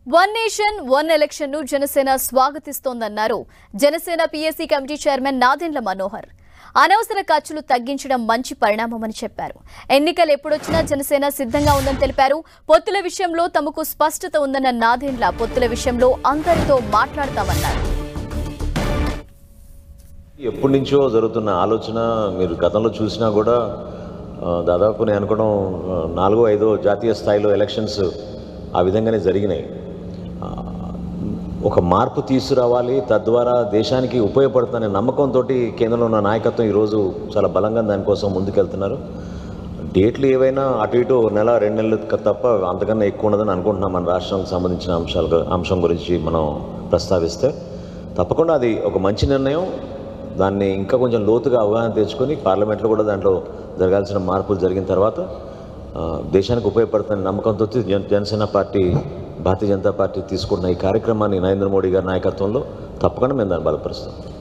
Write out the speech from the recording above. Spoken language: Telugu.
వన్ నేషన్ వన్ ఎలక్షన్ ను జనసేన స్వాగతిస్తోందన్నారు Janasena PSC committee chairman Nadendla Manohar అనవసర ఖర్చులు తగ్గించడం మంచి పరిణామమని చెప్పారు ఎన్నికలు ఎప్పుడొచ్చినా జనసేన సిద్ధంగా ఉందని తెలిపారు పొత్తుల విషయంలో తమకు స్పష్టత ఉందన్న నాదెండ్ల పొత్తుల విషయంలో అందరితో మాట్లాడతామన్నారు ఎప్పటి నుంచో జరుగుతున్న ఆలోచన మీరు గతంలో చూసినా కూడా ఆ, దాదాపు నేను అనుకోవడం ఆ, నాలుగో ఐదో జాతీయ స్థాయిలో ఎలక్షన్స్ ఆ విధంగానే జరిగినాయి ఆ, ఒక మార్పు తీసుకురావాలి తద్వారా దేశానికి ఉపయోగపడుతుందనే నమ్మకంతో కేంద్రంలో ఉన్న నాయకత్వం ఈరోజు చాలా బలంగా దానికోసం ముందుకెళ్తున్నారు డేట్లు ఏవైనా అటు ఇటు ఒక నెల రెండు నెలలు క- తప్ప అంతకన్నా ఎక్కువ ఉండదని అనుకుంటున్నాం మన రాష్ట్రానికి సంబంధించిన అంశాలు గు- అంశం గురించి మనం ప్రస్తావిస్తే తప్పకుండా అది ఒక మంచి నిర్ణయం దాన్ని ఇంకా కొంచెం లోతుగా అవగాహన తెచ్చుకొని పార్లమెంట్లో కూడా దాంట్లో జరగాల్సిన మార్పులు జరిగిన తర్వాత ఆ, దేశానికి ఉపయోగపడుతున్న నమ్మకంతో జన జనసేన పార్టీ భారతీయ జనతా పార్టీ తీసుకుంటున్న ఈ కార్యక్రమాన్ని నరేంద్ర మోడీ గారి నాయకత్వంలో తప్పకుండా మేము దాన్ని బలపరుస్తాం